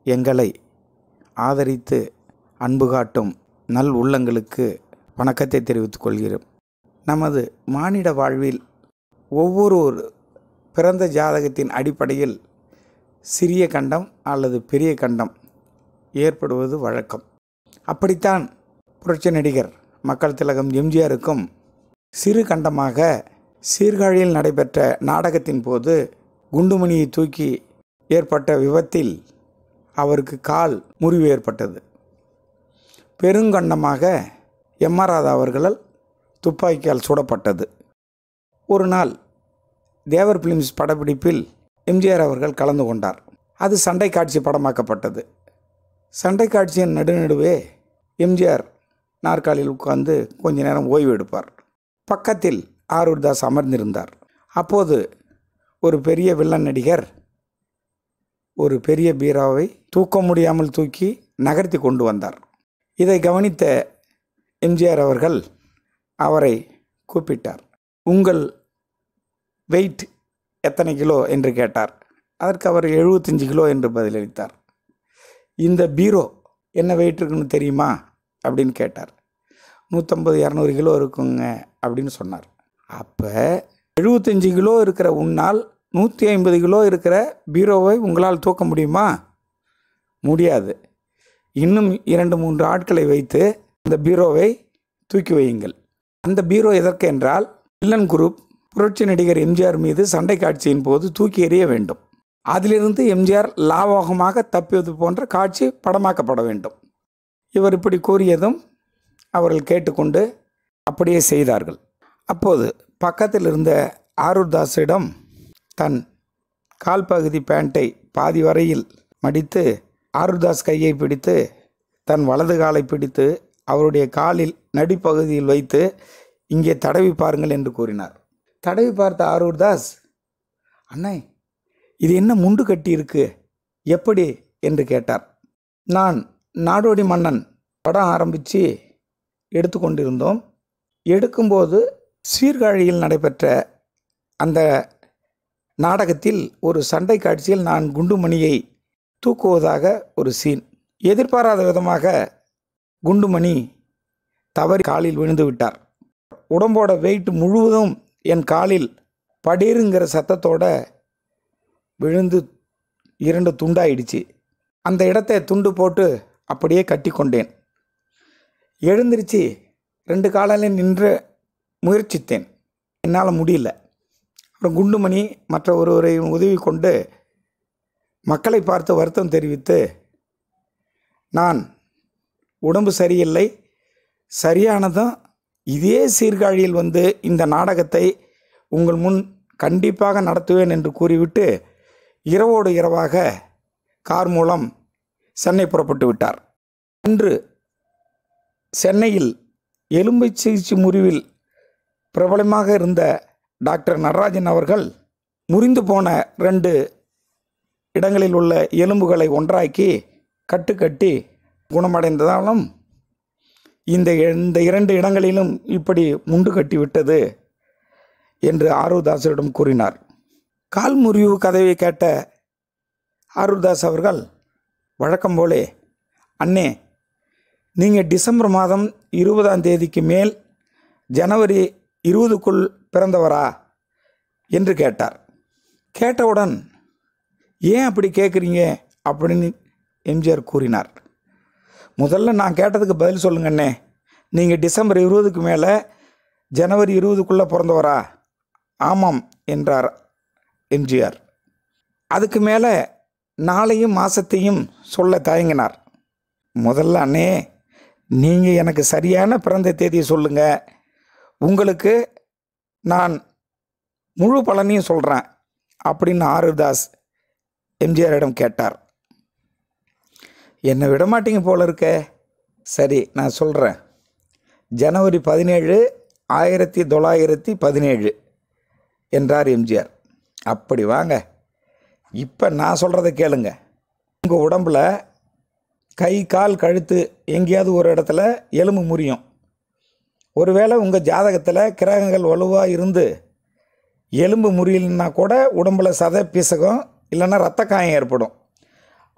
எங்களை ஆதரித்து அன்பு காட்டும் நல் உள்ளங்களுக்கு வணக்கத்தை தெரிவித்துக் கொள்கிறோம் நமது மானிட வாழ்வில் ஒவ்வொரு பிறந்த ஜாதகத்தின் அடிப்படையில் சிறிய கண்டம் அல்லது பெரிய கண்டம் ஏற்படுவது வழக்கம் அப்படித்தான் புரட்சி நடிகர் மக்கள் திலகம் எம்ஜிஆருக்கும் சிறு கண்டமாக சீர்காழியில் நடைபெற்ற நாடகத்தின் போது குண்டுமணியை தூக்கி ஏற்பட்ட விபத்தில் அவருக்கு கால் முறிவு ஏற்பட்டது பெருங்கண்டமாக எம்ஆர் ராதா அவர்களால் துப்பாக்கியால் சுடப்பட்டது ஒரு நாள் தேவர் பிலிம்ஸ் படப்பிடிப்பில் எம்ஜிஆர் அவர்கள் கலந்து கொண்டார் அது சண்டை காட்சி படமாக்கப்பட்டது சண்டை காட்சியின் நடுநடுவே எம்ஜிஆர் நாற்காலியில் உட்கார்ந்து கொஞ்ச நேரம் ஓய்வு எடுப்பார் பக்கத்தில் ஆரூர் தாஸ் அமர்ந்திருந்தார் அப்போது ஒரு பெரிய வில்லன் நடிகர் ஒரு பெரிய பீராவை தூக்க முடியாமல் தூக்கி நகர்த்தி கொண்டு வந்தார் இதை கவனித்த எம்ஜிஆர் அவர்கள் அவரை கூப்பிட்டார் உங்கள் வெயிட் எத்தனை கிலோ என்று கேட்டார் அதற்கு அவர் எழுபத்தஞ்சு கிலோ என்று பதிலளித்தார் இந்த பீரோ என்ன வெயிட் இருக்குன்னு தெரியுமா அப்படின்னு கேட்டார் நூற்றம்பது இரநூறு கிலோ இருக்குங்க அப்படின்னு சொன்னார் அப்போ எழுபத்தஞ்சு கிலோ இருக்கிற உன்னால் நூற்றி ஐம்பது கிலோ இருக்கிற பீரோவை உங்களால் தூக்க முடியுமா முடியாது இன்னும் இரண்டு மூன்று ஆட்களை வைத்து அந்த பீரோவை தூக்கி வையுங்கள் அந்த பீரோ எதற்கு என்றால் வில்லன் குரூப் புரட்சி நடிகர் எம்ஜிஆர் மீது சண்டை காட்சியின் போது தூக்கி எறிய வேண்டும் அதிலிருந்து எம்ஜிஆர் லாவகமாக தப்பியது போன்ற காட்சி படமாக்கப்பட வேண்டும் இவர் இப்படி கூறியதும் அவர்கள் கேட்டுக்கொண்டு அப்படியே செய்தார்கள் அப்போது பக்கத்தில் இருந்த ஆரூர் தாஸிடம் தன் கால் பகுதி பேண்ட்டை பாதி வரையில் மடித்து ஆரூர்தாஸ் கையை பிடித்து தன் வலது காலை பிடித்து அவருடைய காலில் நடிப்பகுதியில் வைத்து இங்கே தடவி பாருங்கள் என்று கூறினார் தடவி பார்த்த ஆரூர்தாஸ் அண்ணே இது என்ன முண்டு கட்டி இருக்கு எப்படி என்று கேட்டார் நான் நாடோடி மன்னன் படம் ஆரம்பித்து எடுத்துக்கொண்டிருந்தோம் எடுக்கும்போது சீர்காழியில் நடைபெற்ற அந்த நாடகத்தில் ஒரு சண்டை காட்சியில் நான் குண்டுமணியை தூக்குவதாக ஒரு சீன் எதிர்பாராத விதமாக குண்டுமணி தவறி காலில் விழுந்து விட்டார் உடம்போட வெயிட் முழுவதும் என் காலில் படீருங்கிற சத்தத்தோட விழுந்து இரண்டு துண்டாயிடுச்சு அந்த இடத்தை துண்டு போட்டு அப்படியே கட்டி கொண்டேன் எழுந்திருச்சு ரெண்டு காலாலையும் நின்று முயற்சித்தேன் என்னால் முடியல அப்புறம் குண்டுமணி மற்ற ஒருவரையும் உதவி கொண்டு மக்களை பார்த்து வருத்தம் தெரிவித்து நான் உடம்பு சரியில்லை சரியானதும் இதே சீர்காழியில் வந்து இந்த நாடகத்தை உங்கள் முன் கண்டிப்பாக நடத்துவேன் என்று கூறிவிட்டு இரவோடு இரவாக கார் மூலம் சென்னை புறப்பட்டு விட்டார் அன்று சென்னையில் எலும்பை சிகிச்சை முறிவில் பிரபலமாக இருந்த டாக்டர் நடராஜன் அவர்கள் முறிந்து போன ரெண்டு இடங்களில் உள்ள எலும்புகளை ஒன்றாக்கி கட்டு கட்டி குணமடைந்ததாலும் இந்த இந்த இரண்டு இடங்களிலும் இப்படி முண்டு கட்டி விட்டது என்று ஆரூர்தாஸரிடம் கூறினார் கால் முறிவு கதவை கேட்ட ஆரூர்தாஸ் அவர்கள் வழக்கம் போலே அண்ணே நீங்கள் டிசம்பர் மாதம் இருபதாம் தேதிக்கு மேல் ஜனவரி இருபதுக்குள் பிறந்தவரா என்று கேட்டார் கேட்டவுடன் ஏன் அப்படி கேட்குறீங்க அப்படின்னு எம்ஜிஆர் கூறினார் முதல்ல நான் கேட்டதுக்கு பதில் சொல்லுங்கண்ணே நீங்கள் டிசம்பர் இருபதுக்கு மேலே ஜனவரி இருபதுக்குள்ளே பிறந்தவரா ஆமாம் என்றார் எம்ஜிஆர் அதுக்கு மேலே நாளையும் மாதத்தையும் சொல்ல தயங்கினார் முதல்ல அண்ணே நீங்கள் எனக்கு சரியான பிறந்த தேதியை சொல்லுங்கள் உங்களுக்கு நான் முழு பலனையும் சொல்கிறேன் அப்படின்னு ஆருதாஸ் எம்ஜிஆரிடம் கேட்டார் என்னை விடமாட்டீங்க போல இருக்க சரி நான் சொல்கிறேன் ஜனவரி பதினேழு ஆயிரத்தி தொள்ளாயிரத்தி பதினேழு என்றார் எம்ஜிஆர் அப்படி வாங்க இப்போ நான் சொல்கிறத கேளுங்க உங்கள் உடம்புல கை கால் கழுத்து எங்கேயாவது ஒரு இடத்துல எலும்பு முறியும் ஒருவேளை உங்கள் ஜாதகத்தில் கிரகங்கள் வலுவாக இருந்து எலும்பு முறியலன்னா கூட உடம்புல சதை பிசகம் இல்லைன்னா ரத்த காயம் ஏற்படும்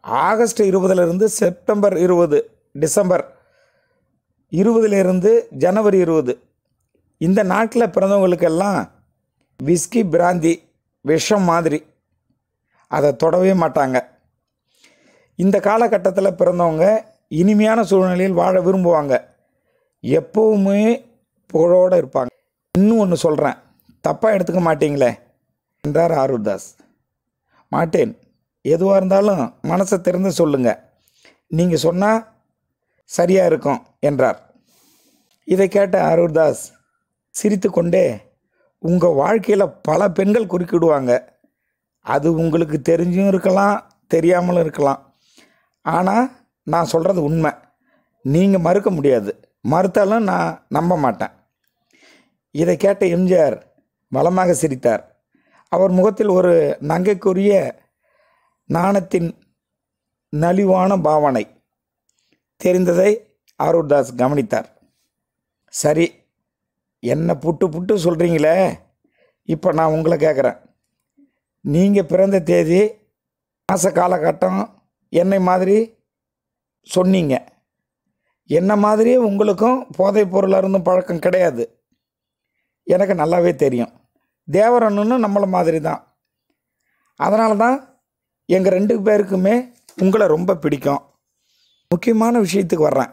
ஆகஸ்ட் இருபதுலேருந்து செப்டம்பர் இருபது டிசம்பர் இருபதுலேருந்து ஜனவரி இருபது இந்த நாட்டில் பிறந்தவங்களுக்கெல்லாம் விஸ்கி பிராந்தி விஷம் மாதிரி அதை தொடவே மாட்டாங்க இந்த காலகட்டத்தில் பிறந்தவங்க இனிமையான சூழ்நிலையில் வாழ விரும்புவாங்க எப்போவுமே புகழோடு இருப்பாங்க இன்னும் ஒன்று சொல்கிறேன் தப்பாக எடுத்துக்க மாட்டீங்களே என்றார் ஆரூர்தாஸ் மாட்டேன் எதுவாக இருந்தாலும் மனசை திறந்து சொல்லுங்கள் நீங்கள் சொன்னால் சரியாக இருக்கும் என்றார் இதை கேட்ட ஆரூர்தாஸ் சிரித்து கொண்டே உங்கள் வாழ்க்கையில் பல பெண்கள் குறுக்கிடுவாங்க அது உங்களுக்கு தெரிஞ்சும் இருக்கலாம் தெரியாமலும் இருக்கலாம் ஆனால் நான் சொல்கிறது உண்மை நீங்கள் மறுக்க முடியாது மறுத்தாலும் நான் நம்ப மாட்டேன் இதை கேட்ட எம்ஜிஆர் பலமாக சிரித்தார் அவர் முகத்தில் ஒரு நங்கைக்குரிய நாணத்தின் நலிவான பாவனை தெரிந்ததை ஆரூர்தாஸ் கவனித்தார் சரி என்ன புட்டு புட்டு சொல்கிறீங்களே இப்போ நான் உங்களை கேட்குறேன் நீங்கள் பிறந்த தேதி மாத காலகட்டம் என்னை மாதிரி சொன்னீங்க என்ன மாதிரியே உங்களுக்கும் போதைப் பொருள் அருந்தும் பழக்கம் கிடையாது எனக்கு நல்லாவே தெரியும் தேவரண்ணனும் நம்மளை மாதிரி தான் அதனால தான் எங்கள் ரெண்டு பேருக்குமே உங்களை ரொம்ப பிடிக்கும் முக்கியமான விஷயத்துக்கு வர்றேன்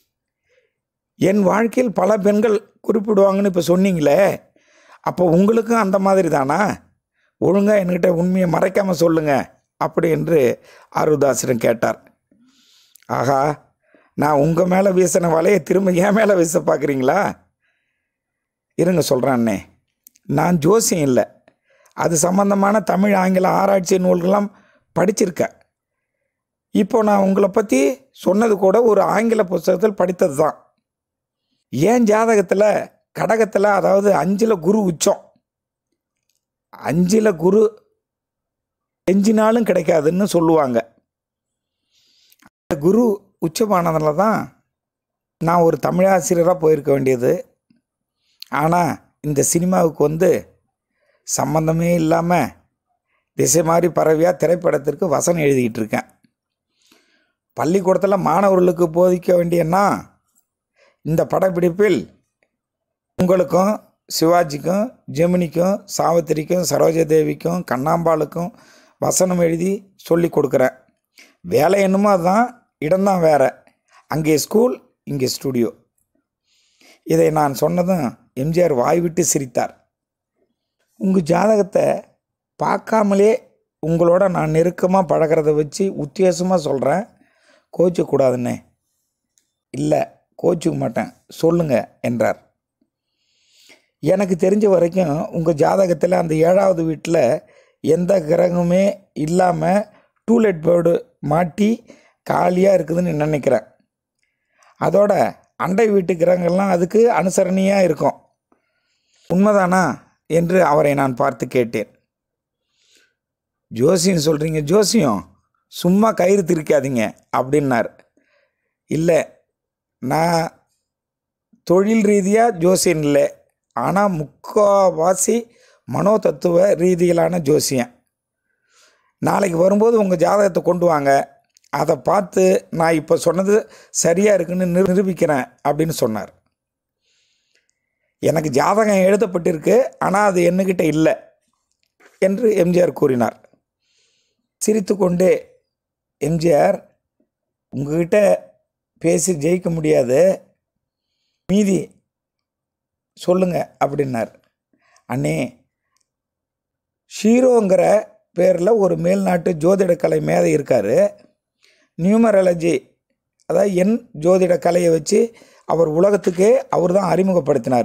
என் வாழ்க்கையில் பல பெண்கள் குறிப்பிடுவாங்கன்னு இப்போ சொன்னீங்களே அப்போ உங்களுக்கும் அந்த மாதிரி தானா ஒழுங்காக என்கிட்ட உண்மையை மறைக்காமல் சொல்லுங்க அப்படி என்று ஆருதாசிடம் கேட்டார் ஆஹா நான் உங்கள் மேலே வீசின வலையை திரும்ப என் மேலே வீச பார்க்குறீங்களா இருங்க சொல்கிறேன் அண்ணே நான் ஜோசியம் இல்லை அது சம்பந்தமான தமிழ் ஆங்கில ஆராய்ச்சி நூல்கள்லாம் படிச்சிருக்கேன் இப்போ நான் உங்களை பற்றி சொன்னது கூட ஒரு ஆங்கில புஸ்தகத்தில் படித்தது தான் ஏன் ஜாதகத்தில் கடகத்தில் அதாவது அஞ்சில் குரு உச்சம் அஞ்சில் குரு எஞ்சினாலும் கிடைக்காதுன்னு சொல்லுவாங்க அந்த குரு உச்சமானதுல தான் நான் ஒரு தமிழாசிரியராக போயிருக்க வேண்டியது ஆனால் இந்த சினிமாவுக்கு வந்து சம்பந்தமே இல்லாமல் திசை மாதிரி பரவியாக திரைப்படத்திற்கு வசனம் எழுதிக்கிட்டு இருக்கேன் பள்ளிக்கூடத்தில் மாணவர்களுக்கு போதிக்க வேண்டியன்னா இந்த படப்பிடிப்பில் உங்களுக்கும் சிவாஜிக்கும் ஜெமினிக்கும் சாவித்திரிக்கும் சரோஜதேவிக்கும் கண்ணாம்பாளுக்கும் வசனம் எழுதி சொல்லி கொடுக்குறேன் வேலை என்னமோ அதுதான் இடம்தான் வேற அங்கே ஸ்கூல் இங்கே ஸ்டுடியோ இதை நான் சொன்னதும் எம்ஜிஆர் வாய் விட்டு சிரித்தார் உங்கள் ஜாதகத்தை பார்க்காமலே உங்களோட நான் நெருக்கமாக பழகிறத வச்சு உத்தேசமாக சொல்கிறேன் கோச்சக்கூடாதுன்னே இல்லை கோச்சிக்க மாட்டேன் சொல்லுங்க என்றார் எனக்கு தெரிஞ்ச வரைக்கும் உங்கள் ஜாதகத்தில் அந்த ஏழாவது வீட்டில் எந்த கிரகமுமே இல்லாமல் டூலெட் போர்டு மாட்டி காலியாக இருக்குதுன்னு நினைக்கிறேன் அதோட அண்டை வீட்டு கிரகங்கள்லாம் அதுக்கு அனுசரணையாக இருக்கும் உண்மைதானா என்று அவரை நான் பார்த்து கேட்டேன் ஜோசியம் சொல்கிறீங்க ஜோசியம் சும்மா கயிறு திரிக்காதீங்க அப்படின்னார் இல்லை நான் தொழில் ரீதியாக ஜோசியம் இல்லை ஆனால் முக்கால்வாசி மனோ தத்துவ ரீதியிலான ஜோசியம் நாளைக்கு வரும்போது உங்கள் ஜாதகத்தை கொண்டு வாங்க அதை பார்த்து நான் இப்போ சொன்னது சரியாக இருக்குன்னு நிரு- நிரூபிக்கிறேன் அப்படின்னு சொன்னார் எனக்கு ஜாதகம் எழுதப்பட்டிருக்கு ஆனால் அது என்கிட்ட இல்லை என்று எம்ஜிஆர் கூறினார் சிரித்துக்கொண்டே எம்ஜிஆர் உங்ககிட்ட பேசி ஜெயிக்க முடியாது மீதி சொல்லுங்க அப்படின்னார் அண்ணே ஷீரோங்கிற பேரில் ஒரு மேல்நாட்டு ஜோதிட கலை மேதை இருக்கார் நியூமராலஜி அதாவது எண் ஜோதிட கலையை வச்சு அவர் உலகத்துக்கே அவர் தான் அறிமுகப்படுத்தினார்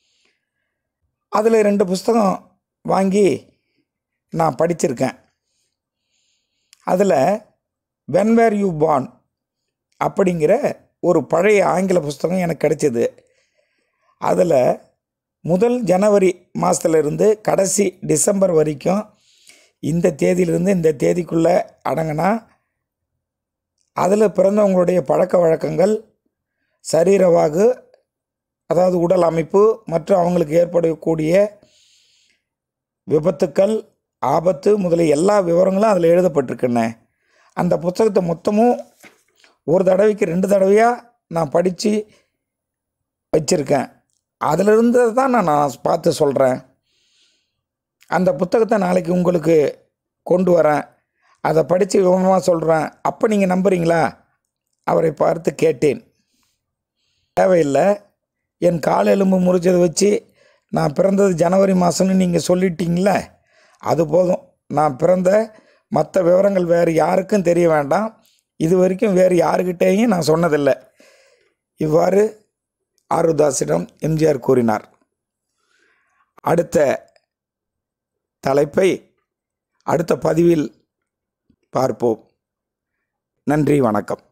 அதில் ரெண்டு புஸ்தகம் வாங்கி நான் படிச்சிருக்கேன் அதில் வென் வேர் யூ born அப்படிங்கிற ஒரு பழைய ஆங்கில புஸ்தகம் எனக்கு கிடைச்சிது அதில் முதல் ஜனவரி மாதத்துலேருந்து கடைசி டிசம்பர் வரைக்கும் இந்த தேதியிலிருந்து இந்த தேதிக்குள்ளே அடங்கினா அதில் பிறந்தவங்களுடைய பழக்க வழக்கங்கள் சரீரவாகு அதாவது உடல் அமைப்பு மற்றும் அவங்களுக்கு ஏற்படக்கூடிய விபத்துக்கள் ஆபத்து முதலிய எல்லா விவரங்களும் அதில் எழுதப்பட்டிருக்குண்ணே அந்த புத்தகத்தை மொத்தமும் ஒரு தடவைக்கு ரெண்டு தடவையாக நான் படித்து வச்சுருக்கேன் அதிலிருந்து தான் நான் நான் பார்த்து சொல்கிறேன் அந்த புத்தகத்தை நாளைக்கு உங்களுக்கு கொண்டு வரேன் அதை படித்து விவரமாக சொல்கிறேன் அப்போ நீங்கள் நம்புறீங்களா அவரை பார்த்து கேட்டேன் தேவையில்லை என் கால் எலும்பு முறிச்சதை வச்சு நான் பிறந்தது ஜனவரி மாதம்னு நீங்கள் சொல்லிட்டீங்களே அது போதும் நான் பிறந்த மற்ற விவரங்கள் வேறு யாருக்கும் தெரிய வேண்டாம் இது வரைக்கும் வேறு யாருக்கிட்டேயும் நான் சொன்னதில்லை இவ்வாறு ஆருதாசிடம் எம்ஜிஆர் கூறினார் அடுத்த தலைப்பை அடுத்த பதிவில் பார்ப்போம் நன்றி வணக்கம்